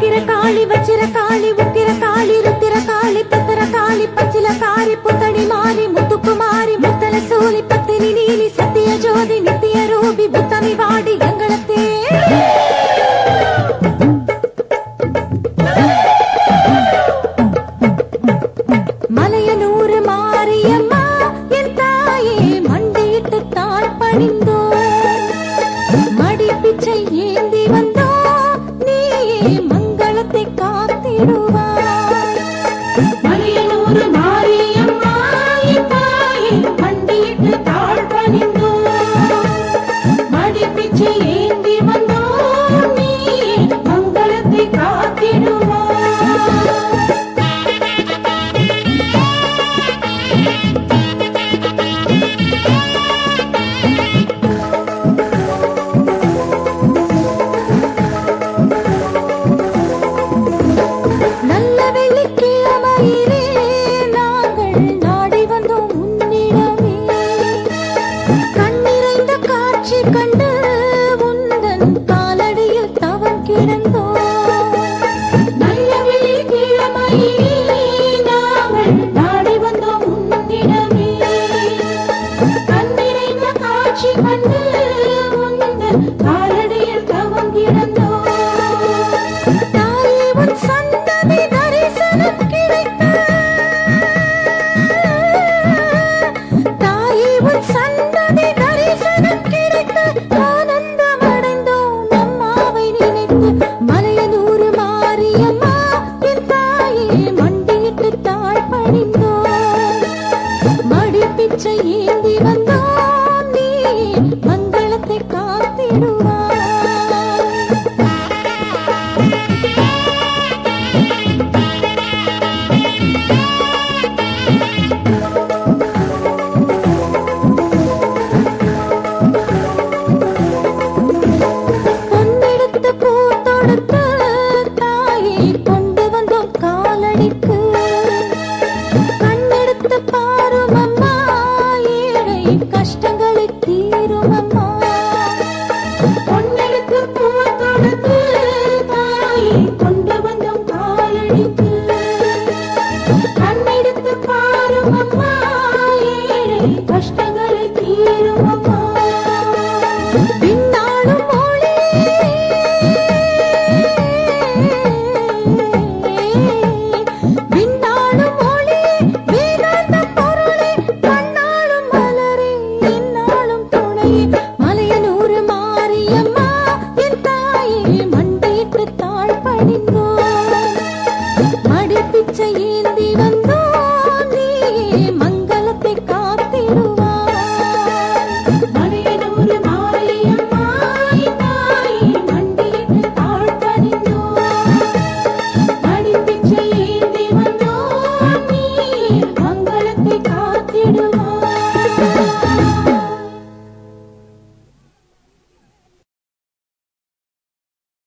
அக்கிர காளி வச்சிர காளி உக்கிர காளி ருத்திர காளி பத்திர காளி பச்சில காரி புத்தடி மாறி முத்துக்குமாரி முத்தல சூலி பத்தினி நீலி சத்திய ஜோதி நித்திய ரூபி புத்தமி வாடி எங்களத்தே மலையனூர் மாரியம்மா என் தாயே மண்டியிட்டு தாழ் பணிந்தோ மடி பிச்சை ஏந்தி வந்தோ நீயே மங்களத்தை காத்திடுவா